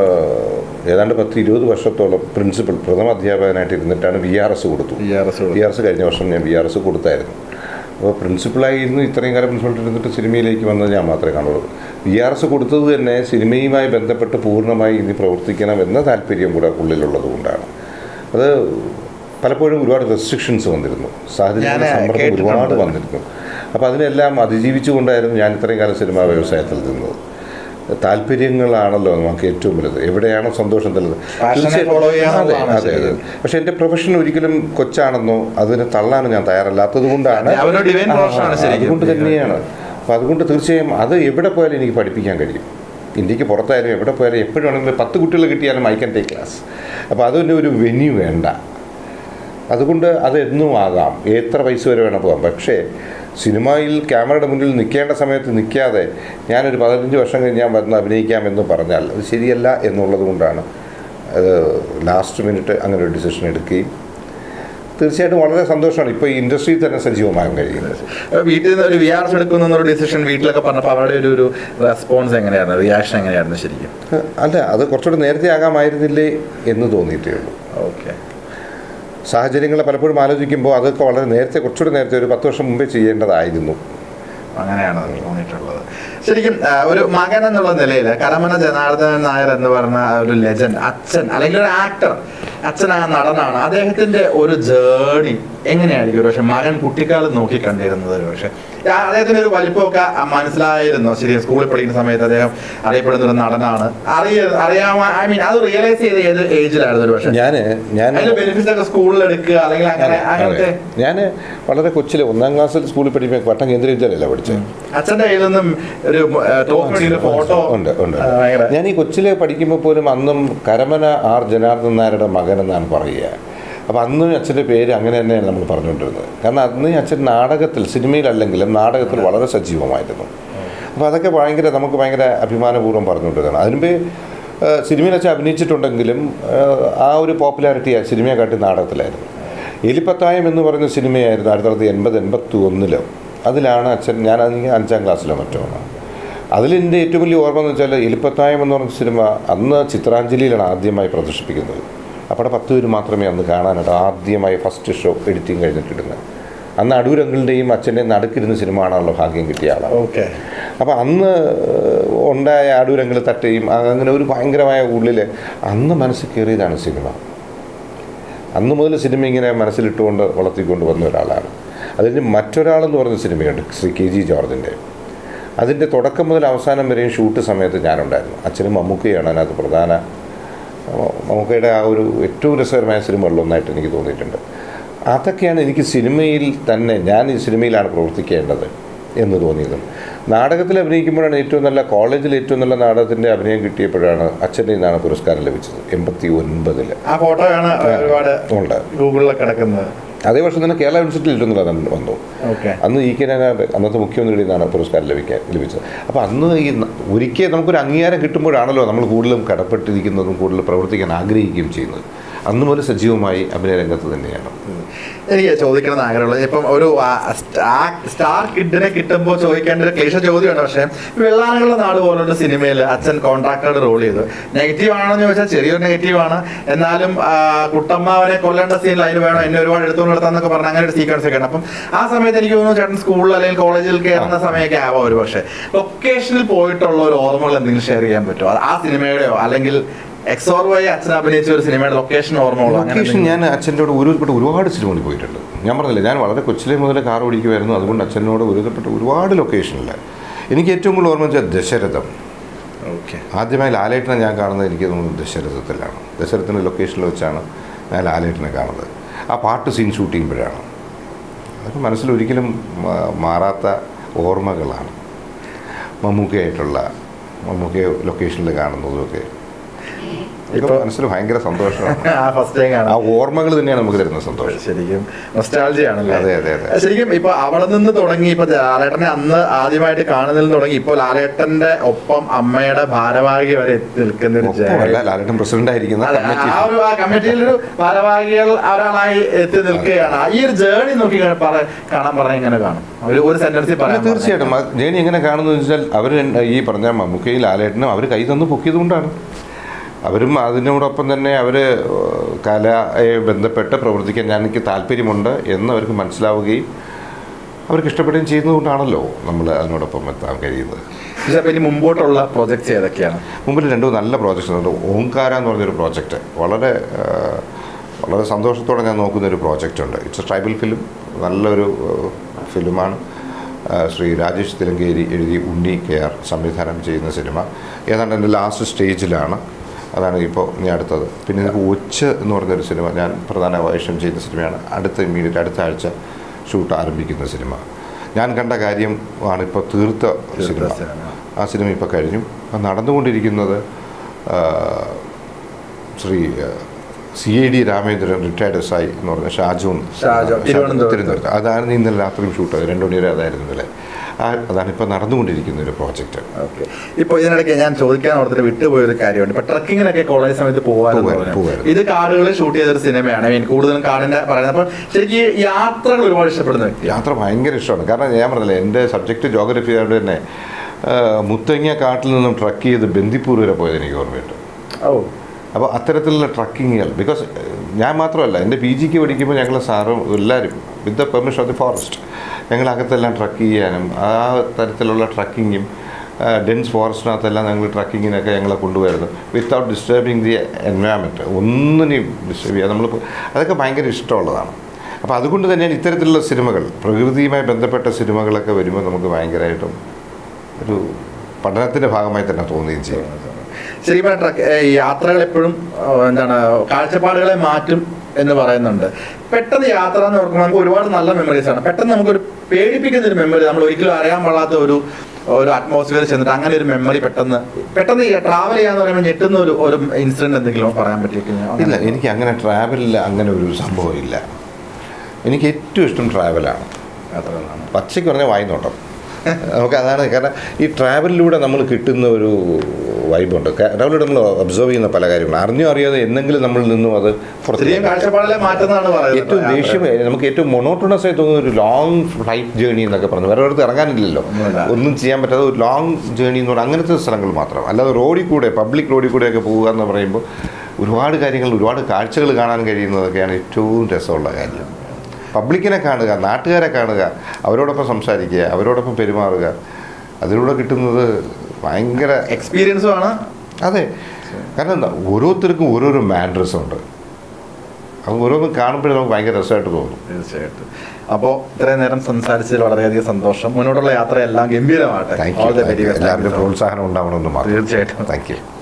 ആഹ്, ഏതാണ്ട് പത്ത് ഇരുപത് വർഷത്തോളം പ്രിൻസിപ്പൽ പ്രഥമ അധ്യാപകനായിട്ട് ഇരുന്നിട്ടാണ് വി ആർ എസ് കൊടുത്തു VRS കൊടുത്തു. വി ആർ എസ് കഴിഞ്ഞ വർഷം ഞാൻ വി ആർ എസ് കൊടുത്തായിരുന്നു അപ്പോൾ പ്രിൻസിപ്പളായിരുന്നു ഇത്രയും കാലം പ്രിൻസിപ്പൾ ഇരുന്നിട്ട് സിനിമയിലേക്ക് വന്നത് ഞാൻ മാത്രമേ കാണുള്ളൂ വി ആർ എസ് കൊടുത്തത് തന്നെ സിനിമയുമായി ബന്ധപ്പെട്ട് പൂർണ്ണമായി ഇനി പ്രവർത്തിക്കണം എന്ന താല്പര്യം കൂടെ ഉള്ളിലുള്ളത് കൊണ്ടാണ് അത് പലപ്പോഴും ഒരുപാട് റെസ്ട്രിക്ഷൻസ് വന്നിരുന്നു സാഹചര്യങ്ങളുടെ ഞാൻ സമ്മർദ്ദം കേട്ടിട്ടുണ്ട്. ഒരുപാട് വന്നിരുന്നു അപ്പോൾ അതിനെല്ലാം അതിജീവിച്ചുകൊണ്ടായിരുന്നു ഞാൻ ഇത്രയും കാലം സിനിമാ വ്യവസായത്തിൽ നിന്നത് താല്പര്യങ്ങളാണല്ലോ നമുക്ക് ഏറ്റവും വലുത് എവിടെയാണോ സന്തോഷം തരുന്നത് Passion-നെ follow ചെയ്യാന്നുള്ളതാണ് അതെ അതെ ശരി. പക്ഷെ എൻ്റെ പ്രൊഫഷൻ ഒരിക്കലും കൊച്ചാണെന്നോ അതിനെ തള്ളാനോ ഞാൻ തയ്യാറല്ലാത്തത് കൊണ്ടാണ് അതെ, അവരുടെ divine profession ആണ് ശരിക്കും. അതുകൊണ്ട് തന്നെയാണ് അപ്പോൾ അതുകൊണ്ട് തീർച്ചയായും അത് എവിടെ പോയാലും എനിക്ക് പഠിപ്പിക്കാൻ കഴിയും ഇന്ത്യക്ക് പുറത്തായാലും എവിടെ പോയാലും എപ്പോഴും ആണെങ്കിലും പത്ത് കുട്ടികൾ കിട്ടിയാലും ഐ ക്യാൻ ടേക്ക് ക്ലാസ് അപ്പോൾ അതിൻ്റെ ഒരു വെന്യൂ വേണ്ട അതുകൊണ്ട് അത് എന്നും ആകാം എത്ര വയസ്സ് വരെ വേണം പോകാം പക്ഷേ സിനിമയിൽ ക്യാമറയുടെ മുന്നിൽ നിൽക്കേണ്ട സമയത്ത് നിൽക്കാതെ ഞാനൊരു പതിനഞ്ച് വർഷം കഴിഞ്ഞ് ഞാൻ വന്ന് അഭിനയിക്കാമെന്ന് പറഞ്ഞാൽ അത് ശരിയല്ല എന്നുള്ളത് കൊണ്ടാണ് അത് ലാസ്റ്റ് മിനിറ്റ് അങ്ങനെ ഒരു ഡിസിഷൻ എടുക്കുകയും തീർച്ചയായിട്ടും വളരെ സന്തോഷമാണ് ഇപ്പോൾ ഈ ഇൻഡസ്ട്രിയിൽ തന്നെ സജീവമാകാൻ കഴിയുന്നത് വീട്ടിൽ നിന്ന് ഒരു വി ആർ എസ് എടുക്കുന്ന ഒരു ഡിസിഷൻ വീട്ടിലൊക്കെ പറഞ്ഞപ്പോൾ അവരുടെ ഒരു ഒരു റെസ്പോൺസ് എങ്ങനെയായിരുന്നു റിയാക്ഷൻ എങ്ങനെയായിരുന്നു ശരിക്കും അല്ല അത് കുറച്ചുകൂടെ നേരത്തെ ആകാമായിരുന്നില്ലേ എന്ന് തോന്നിയിട്ടേ ഉള്ളൂ ഓക്കെ സാഹചര്യങ്ങൾ പലപ്പോഴും ആലോചിക്കുമ്പോൾ അതൊക്കെ വളരെ നേരത്തെ കുറച്ചുകൂടെ നേരത്തെ ഒരു പത്ത് വർഷം മുമ്പേ ചെയ്യേണ്ടതായിരുന്നു അങ്ങനെയാണ് അത് തോന്നിയിട്ടുള്ളത് ശരിക്കും ആ, ഒരു മകൻ എന്നുള്ള നിലയിൽ കരമന ജനാർദ്ദനൻ നായർ എന്ന് പറഞ്ഞ ആ ഒരു ലെജൻഡ് അച്ഛൻ അല്ലെങ്കിൽ ഒരു ആക്ടർ അച്ഛൻ ആ നടനാണ് അദ്ദേഹത്തിന്റെ ഒരു ജേണി എങ്ങനെയായിരിക്കും ഒരു പക്ഷെ മകൻ കുട്ടിക്കാലം നോക്കി കണ്ടിരുന്നത് ഒരു പക്ഷെ ആ, അദ്ദേഹത്തിന്റെ ഒരു വലിപ്പമൊക്കെ ആ, മനസ്സിലായിരുന്നു ശരി സ്കൂളിൽ പഠിക്കുന്ന സമയത്ത് അദ്ദേഹം അറിയപ്പെടുന്ന ഒരു നടനാണ് അറിയ അറിയാമ ഐ മീൻ അത് റിയലൈസ് ചെയ്ത ഏത് ഏജിലായിരുന്നു ഒരു പക്ഷെ ഞാൻ ഞാൻ അതിന്റെ ബെനിഫിറ്റ്സ് ഒക്കെ സ്കൂളിൽ എടുക്കുക അല്ലെങ്കിൽ അങ്ങനെ അങ്ങനത്തെ ഞാൻ വളരെ കൊച്ചിലെ ഒന്നാം ക്ലാസ്സിൽ സ്കൂളിൽ പഠിക്കുമ്പോൾ പട്ടം കേന്ദ്ര വിദ്യാലയമല്ല പഠിച്ചത് അച്ഛന്റെ കയ്യിൽ നിന്നും ഒരു ടോപ്പ് ഫോട്ടോ ഉണ്ട് ഉണ്ട് ഞാൻ ഈ കൊച്ചിലെ പഠിക്കുമ്പോൾ പോലും അന്നും കരമന ആർ ജനാർദ്ദൻ നായരുടെ മകൻ എന്നാണ് പറയുക അപ്പോൾ അന്ന് അച്ഛൻ്റെ പേര് അങ്ങനെ തന്നെയാണ് നമ്മൾ പറഞ്ഞുകൊണ്ടിരുന്നത് കാരണം അന്ന് ഈ അച്ഛൻ നാടകത്തിൽ സിനിമയിലല്ലെങ്കിലും നാടകത്തിൽ വളരെ സജീവമായിരുന്നു അപ്പോൾ അതൊക്കെ ഭയങ്കര നമുക്ക് ഭയങ്കര അഭിമാനപൂർവ്വം പറഞ്ഞുകൊണ്ടിരുന്നതാണ് അതിനുമ്പേ സിനിമയിൽ വെച്ച് അഭിനയിച്ചിട്ടുണ്ടെങ്കിലും ആ, ആ ഒരു പോപ്പുലാരിറ്റി സിനിമയെ കാട്ടി നാടകത്തിലായിരുന്നു എലിപ്പത്തായം എന്ന് പറയുന്ന സിനിമയായിരുന്നു ആയിരത്തി തൊള്ളായിരത്തി എൺപത് എൺപത്തി ഒന്നിലോ അതിലാണ് അച്ഛൻ ഞാൻ അതിന് അഞ്ചാം ക്ലാസ്സിലോ മറ്റോ ആണ് അതിലെൻ്റെ ഏറ്റവും വലിയ ഓർമ്മ എന്ന് വെച്ചാൽ എലിപ്പത്തായം എന്ന് പറഞ്ഞ സിനിമ അന്ന് ചിത്രാഞ്ജലിയിലാണ് ആദ്യമായി പ്രദർശിപ്പിക്കുന്നത് അപ്പോൾ അവിടെ പത്ത് പേര് മാത്രമേ അന്ന് കാണാനായിട്ട് ആദ്യമായി ഫസ്റ്റ് ഷോ എഡിറ്റിംഗ് കഴിഞ്ഞിട്ടിടുന്നത് അന്ന് അടൂരങ്ങളുടെയും അച്ഛൻ്റെയും നടുക്കിരുന്ന സിനിമ ആണല്ലോ ഭാഗ്യം കിട്ടിയ ആളാണ് ഓക്കെ അപ്പോൾ അന്ന് ഉണ്ടായ അടൂരങ്ങൾ തട്ടയും അങ്ങനെ ഒരു ഭയങ്കരമായ ഉള്ളിൽ അന്ന് മനസ്സിൽ കയറിയതാണ് സിനിമ അന്ന് മുതൽ സിനിമ ഇങ്ങനെ മനസ്സിലിട്ടുകൊണ്ട് വളർത്തിക്കൊണ്ട് വന്ന ഒരാളാണ് അതിന് മറ്റൊരാളെന്ന് പറഞ്ഞ സിനിമയുണ്ട് ശ്രീ കെ ജി ജോർജിൻ്റെ അതിൻ്റെ തുടക്കം മുതൽ അവസാനം വരെയും ഷൂട്ട് സമയത്ത് ഞാനുണ്ടായിരുന്നു അച്ഛനും മമ്മൂക്കയാണ് അതിനകത്ത് പ്രധാന മമ്മൂക്കയുടെ ആ ഒരു ഏറ്റവും രസകരമായ സിനിമകളിലൊന്നായിട്ട് എനിക്ക് തോന്നിയിട്ടുണ്ട് അതൊക്കെയാണ് എനിക്ക് സിനിമയിൽ തന്നെ ഞാൻ ഈ സിനിമയിലാണ് പ്രവർത്തിക്കേണ്ടത് എന്ന് തോന്നിയത് നാടകത്തിൽ അഭിനയിക്കുമ്പോഴാണ് ഏറ്റവും നല്ല കോളേജിൽ ഏറ്റവും നല്ല നാടകത്തിൻ്റെ അഭിനയം കിട്ടിയപ്പോഴാണ് അച്ഛൻ്റെ നിന്നാണ് പുരസ്കാരം ലഭിച്ചത് എൺപത്തി ഒൻപതിൽ ആ ഫോട്ടോയാണ് ഒരുപാട് ഉണ്ട് ഗൂഗിളിൽ കിടക്കുന്നത് അതേ വർഷം തന്നെ കേരള യൂണിവേഴ്സിറ്റിയിൽ ഇരുന്നുള്ള വന്നു ഓക്കെ അന്ന് ഈ കെ നായനാർ അന്നത്തെ മുഖ്യമന്ത്രിയുടെ നിന്നാണ് പുരസ്കാരം ലഭിക്കാൻ ലഭിച്ചത് അപ്പോൾ അന്ന് ഈ ന- ഒരിക്കൽ നമുക്കൊരു അംഗീകാരം കിട്ടുമ്പോഴാണല്ലോ നമ്മൾ കൂടുതലും കടപ്പെട്ടിരിക്കുന്നതും കൂടുതൽ പ്രവർത്തിക്കാൻ ആഗ്രഹിക്കുകയും ചെയ്യുന്നത് അന്ന് മുതൽ സജീവമായി അഭിനയ രംഗത്ത് തന്നെയാണ് എനിക്ക് ചോദിക്കണം എന്ന് ആഗ്രഹമുള്ളത് ഇപ്പം ഒരു ആ, സ്റ്റാ- സ്റ്റാർ കിഡിനെ കിട്ടുമ്പോൾ ചോദിക്കേണ്ട ഒരു ക്ലേശ ചോദ്യമാണ് പക്ഷേ വെള്ളാനകളുടെ നാട് പോലുള്ള സിനിമയിൽ അച്ഛൻ കോൺട്രാക്ടറുടെ റോൾ ചെയ്തു നെഗറ്റീവ് ആണെന്ന് ചോദിച്ചാൽ ചെറിയൊരു നെഗറ്റീവ് ആണ് എന്നാലും ആ, കുട്ടമ്മാവനെ കൊല്ലേണ്ട സീനിൽ അതിന് വേണം എന്നെ ഒരുപാട് എടുത്തുകൊണ്ട് നടത്താന്നൊക്കെ പറഞ്ഞ അങ്ങനെ ഒരു സീക്വൻസ് ഒക്കെ ഉണ്ട് അപ്പം ആ സമയത്ത് എനിക്ക് തോന്നുന്നു ചേട്ടൻ സ്കൂളിൽ അല്ലെങ്കിൽ കോളേജിൽ കയറുന്ന സമയമൊക്കെ ആവാം ഒരു പക്ഷേ ലൊക്കേഷനിൽ പോയിട്ടുള്ള ഒരു ഓർമ്മകൾ എന്തെങ്കിലും ഷെയർ ചെയ്യാൻ പറ്റുമോ അത് ആ സിനിമയുടെയോ അല്ലെങ്കിൽ എക്സോർവയെ അച്ഛൻ അഭിനയിച്ച ഒരു സിനിമയുടെ ലൊക്കേഷൻ ഓർമ്മകളോ അങ്ങനെ ലൊക്കേഷൻ എന്തെങ്കിലും? ഞാൻ അച്ഛൻ്റെ കൂടെ ഒരുപാട് ഒരുപാട് സിനിമകളിൽ പോയിട്ടുണ്ട് ഞാൻ പറഞ്ഞില്ല ഞാൻ വളരെ കൊച്ചിലെ മുതൽ കാർ ഓടിക്കുമായിരുന്നു അതുകൊണ്ട് അച്ഛനോട് ഒരുതപ്പെട്ട ഒരുപാട് ലൊക്കേഷനിൽ എനിക്ക് ഏറ്റവും കൂടുതൽ ഓർമ്മ വെച്ചാൽ ദശരഥം ഓക്കെ ആദ്യമായി ലാലേട്ടനെ ഞാൻ കാണുന്നത് എനിക്ക് തോന്നുന്നു ദശരഥത്തിലാണ് ദശരഥത്തിൻ്റെ ലൊക്കേഷനിൽ വെച്ചാണ് ഞാൻ ലാലേട്ടനെ കാണുന്നത് ആ പാട്ട് സീൻ ഷൂട്ട് ചെയ്യുമ്പോഴാണ് അതൊക്കെ മനസ്സിൽ ഒരിക്കലും മാ- മാറാത്ത ഓർമ്മകളാണ് മമ്മൂക്കയായിട്ടുള്ള മമ്മൂക്കയെ ലൊക്കേഷനിൽ കാണുന്നതുമൊക്കെ ഇപ്പൊ ഇപ്പൊ- മനസ്സിൽ ഭയങ്കര സന്തോഷമാണ് ആ ഫസ്റ്റ് ടൈം ആ കാണാം ഓർമ്മകൾ തന്നെയാണ് നമുക്ക് തരുന്ന സന്തോഷം ശരിക്കും നൊസ്റ്റാൾജിയാണല്ലേ അതെ, അതെ, അതെ. ശരിക്കും ഇപ്പൊ അവിടെ നിന്ന് തുടങ്ങി ഇപ്പൊ ലാലേട്ടനെ അന്ന് ആദ്യമായിട്ട് കാണുന്നതിൽ നിന്ന് തുടങ്ങി ഇപ്പൊ ലാലേട്ടന്റെ ഒപ്പം അമ്മയുടെ ഭാരവാഹി വരെ എത്തി നിൽക്കുന്ന ഒരു ഒപ്പമല്ല ജയ- ലാലേട്ടൻ പ്രസിഡന്റ് ആയിരിക്കുന്ന അതെ, കമ്മിറ്റി ആ ഒരു ആ കമ്മിറ്റിയിൽ ഒരു ഭാരവാഹികൾ ഒരാളായി എത്തി നിൽക്കുകയാണ് ആ ഈ ഒരു ജേണി നോക്കി കാ- പറ- കാണാൻ പറഞ്ഞ എങ്ങനെ കാണും ഒരു ഒരു സെന്റൻസിൽ അല്ല, പറയാൻ തീർച്ചയായിട്ടും ആ ജേണി എങ്ങനെ കാണുന്നു വെച്ചാൽ അവർ ഈ പറഞ്ഞ മമ്മൂക്കയും ലാലേട്ടനും അവർ കൈ തന്ന് പൊക്കിയത് കൊണ്ടാണ് അവരും അതിനോടൊപ്പം തന്നെ അവർ കലയെ ബന്ധപ്പെട്ട് പ്രവർത്തിക്കാൻ ഞാൻ എനിക്ക് താല്പര്യമുണ്ട് എന്ന് അവർക്ക് മനസ്സിലാവുകയും അവർക്ക് ഇഷ്ടപ്പെടുകയും ചെയ്യുന്നതുകൊണ്ടാണല്ലോ നമ്മൾ അതിനോടൊപ്പം എത്താൻ കഴിയുന്നത് പക്ഷേ അപ്പൊ ഇനി മുമ്പോട്ടുള്ള പ്രോജക്ട്സ് ഏതൊക്കെയാണ് മുമ്പിൽ രണ്ട് നല്ല പ്രോജക്ട്സ് ഉണ്ട് ഓംകാര എന്ന് പറഞ്ഞൊരു പ്രോജക്റ്റ് വളരെ ആ, വളരെ സന്തോഷത്തോടെ ഞാൻ നോക്കുന്ന ഒരു പ്രോജക്റ്റ് ഉണ്ട് ഇറ്റ്സ് എ ട്രൈബൽ ഫിലിം നല്ലൊരു ഫിലിമാണ് ശ്രീ രാജേഷ് തിലങ്കേരി എഴുതി ഉണ്ണി കെ ആർ സംവിധാനം ചെയ്യുന്ന സിനിമ ഏതാണ്ട് എൻ്റെ ലാസ്റ്റ് സ്റ്റേജിലാണ് അതാണ് ഇപ്പോൾ ഇനി അടുത്തത് പിന്നെ എനിക്ക് ഒച്ച് എന്ന് പറഞ്ഞൊരു സിനിമ ഞാൻ പ്രധാന വേഷം ചെയ്യുന്ന സിനിമയാണ് അടുത്ത ഇമ്മീഡിയറ്റ് അടുത്ത ആഴ്ച ഷൂട്ട് ആരംഭിക്കുന്ന സിനിമ ഞാൻ കണ്ട കാര്യം ആണ് ഇപ്പോൾ തീർത്ത സിനിമ സിനിമ. ആ സിനിമ ഇപ്പോൾ കഴിഞ്ഞു അത് നടന്നുകൊണ്ടിരിക്കുന്നത് ആ, Shri C A D Ramendran retired S I എന്ന് പറഞ്ഞ ഷാജോൺ ഷാജോൺ, തിരുവനന്തപുരത്ത്. തിരുവനന്തപുരത്ത് അതാണ് ഇന്നലെ രാത്രിയും ഷൂട്ട് രണ്ടു മണി വരെ അതായിരുന്നു ഇന്നലെ ആ അതാണ് ഇപ്പോൾ നടന്നുകൊണ്ടിരിക്കുന്ന ഒരു പ്രോജക്റ്റ് ഓക്കെ ഇപ്പൊ ഇതിനിടയ്ക്ക് ഞാൻ ചോദിക്കാൻ ഓർത്തിട്ട് വിട്ടുപോയ ഒരു കാര്യമുണ്ട് ഇപ്പൊ ട്രക്കിങ്ങിനൊക്കെ കോളേജ് സമയത്ത് പോകാനെന്ന് പോകാൻ- പറഞ്ഞു. പോകാൻ. ഇത് കാടുകളിൽ ഷൂട്ട് ചെയ്തൊരു സിനിമയാണ് I mean, കൂടുതലും കാടിന്റെ പറയുന്നത് അപ്പൊ ശരിക്കും ഈ യാത്രകൾ ഒരുപാട് ഇഷ്ടപ്പെടുന്ന വ്യക്തി യാത്ര ഭയങ്കര ഇഷ്ടമാണ് കാരണം ഞാൻ പറഞ്ഞില്ലേ എൻ്റെ സബ്ജക്റ്റ് ജോഗ്രഫി ആയതുകൊണ്ട് തന്നെ ആ, മുത്തങ്ങ കാട്ടിൽ നിന്നും ട്രക്ക് ചെയ്ത് ബന്ദിപ്പൂർ വരെ പോയത് എനിക്ക് ഓർമ്മയുണ്ട് ഓ അപ്പോൾ അത്തരത്തിലുള്ള ട്രക്കിങ്ങുകൾ ബിക്കോസ് ഞാൻ മാത്രമല്ല എൻ്റെ പി ജിക്ക് പഠിക്കുമ്പോൾ ഞങ്ങൾ സാറും എല്ലാവരും with the permission of the forest ഞങ്ങൾ അകത്തെല്ലാം ട്രക്ക് ചെയ്യാനും ആ തരത്തിലുള്ള ട്രക്കിങ്ങും ഡെൻസ് ഫോറസ്റ്റിനകത്തെല്ലാം ഞങ്ങൾ ട്രക്കിങ്ങിനൊക്കെ ഞങ്ങളെ കൊണ്ടുവരുന്നു വിത്തൗട്ട് ഡിസ്റ്റർബിങ് ദി എൻവയൺമെൻറ്റ് ഒന്നിനെയും ഡിസ്റ്റർബ് ചെയ്യാതെ നമ്മൾ അതൊക്കെ ഭയങ്കര ഇഷ്ടമുള്ളതാണ് അപ്പോൾ അതുകൊണ്ട് തന്നെയാണ് ഇത്തരത്തിലുള്ള സിനിമകൾ പ്രകൃതിയുമായി ബന്ധപ്പെട്ട സിനിമകളൊക്കെ വരുമ്പോൾ നമുക്ക് ഭയങ്കരമായിട്ടും ഒരു പഠനത്തിൻ്റെ ഭാഗമായി തന്നെ തോന്നുകയും ചെയ്യും ശരിക്കും പറഞ്ഞാൽ ട്രക്ക് ഈ യാത്രകൾ എപ്പോഴും ആ, എന്താണ് കാഴ്ചപ്പാടുകളെ മാറ്റും എന്ന് പറയുന്നുണ്ട് പെട്ടെന്ന് യാത്ര എന്ന് ഓർക്കുമ്പോൾ നമുക്ക് ഒരുപാട് നല്ല മെമ്മറീസ് ആണ് പെട്ടെന്ന് നമുക്കൊരു പേടിപ്പിക്കുന്ന ഒരു മെമ്മറി നമ്മൾ ഒരിക്കലും അറിയാൻ പാടാത്ത ഒരു ഒരു അറ്റ്മോസ്ഫിയർ ചെന്നിട്ട് അങ്ങനെ ഒരു മെമ്മറി പെട്ടെന്ന് പെട്ടെന്ന് ട്രാവൽ ചെയ്യാന്ന് പറയുമ്പോൾ ഞെട്ടുന്ന ഒരു ഒരു ഇൻസിഡന്റ് എന്തെങ്കിലും പറയാൻ പറ്റിയിരിക്കുന്നു ഇല്ല എനിക്ക് അങ്ങനെ ട്രാവലിൽ അങ്ങനെ ഒരു സംഭവം ഇല്ല എനിക്ക് ഏറ്റവും ഇഷ്ടം ട്രാവലാണ് യാത്രകളാണ് പച്ചയ്ക്ക് പറഞ്ഞാൽ വായി നോട്ടം നമുക്ക് അതാണ് കാരണം ഈ ട്രാവലിലൂടെ നമ്മൾ കിട്ടുന്ന ഒരു വൈബുണ്ട് ട്രാവലിലൂടെ നമ്മൾ ഒബ്സർവ് ചെയ്യുന്ന പല കാര്യങ്ങളും അറിഞ്ഞോ അറിയാതെ എന്തെങ്കിലും നമ്മളിൽ നിന്നും അത് പുറത്ത് ഇത്രയും കാഴ്ചപ്പാടിലെ മാറ്റുന്നതാണ് ഏറ്റവും പറയുന്നത് ദേഷ്യം നമുക്ക് ഏറ്റവും മൊണോട്ടണസ് ആയി തോന്നുന്ന ഒരു ലോങ് ഫ്ലൈറ്റ് ജേണി എന്നൊക്കെ പറഞ്ഞു വേറെ ഒരിടത്ത് ഇറങ്ങാനില്ലല്ലോ ഒന്നുമില്ല. ഒന്നും ചെയ്യാൻ പറ്റാത്ത ഒരു ലോങ് ജേണി എന്ന് പറഞ്ഞാൽ അങ്ങനത്തെ സ്ഥലങ്ങൾ മാത്രം അല്ലാതെ റോഡിൽ കൂടെ പബ്ലിക് റോഡിൽ കൂടെയൊക്കെ പോവുക എന്ന് പറയുമ്പോൾ ഒരുപാട് കാര്യങ്ങൾ ഒരുപാട് കാഴ്ചകൾ കാണാൻ കഴിയുന്നതൊക്കെയാണ് ഏറ്റവും രസമുള്ള കാര്യം പബ്ലിക്കിനെ കാണുക നാട്ടുകാരെ കാണുക അവരോടൊപ്പം സംസാരിക്കുക അവരോടൊപ്പം പെരുമാറുക അതിലൂടെ കിട്ടുന്നത് ഭയങ്കര എക്സ്പീരിയൻസും ആണ് അതെ കാരണം എന്താ ഓരോരുത്തർക്കും ഓരോരോ മാൻഡ്രസ് ഉണ്ട് അത് ഓരോന്നും കാണുമ്പോഴേ നമുക്ക് ഭയങ്കര രസമായിട്ട് തോന്നും തീർച്ചയായിട്ടും അപ്പോൾ ഇത്രയും നേരം സംസാരിച്ചതിൽ വളരെയധികം സന്തോഷം മുന്നോട്ടുള്ള യാത്രയെല്ലാം ഗംഭീരമാകട്ടെ thank All the you very best. എല്ലാവരുടെയും പ്രോത്സാഹനം ഉണ്ടാവണമെന്ന് മാത്രം തീർച്ചയായിട്ടും. Thank you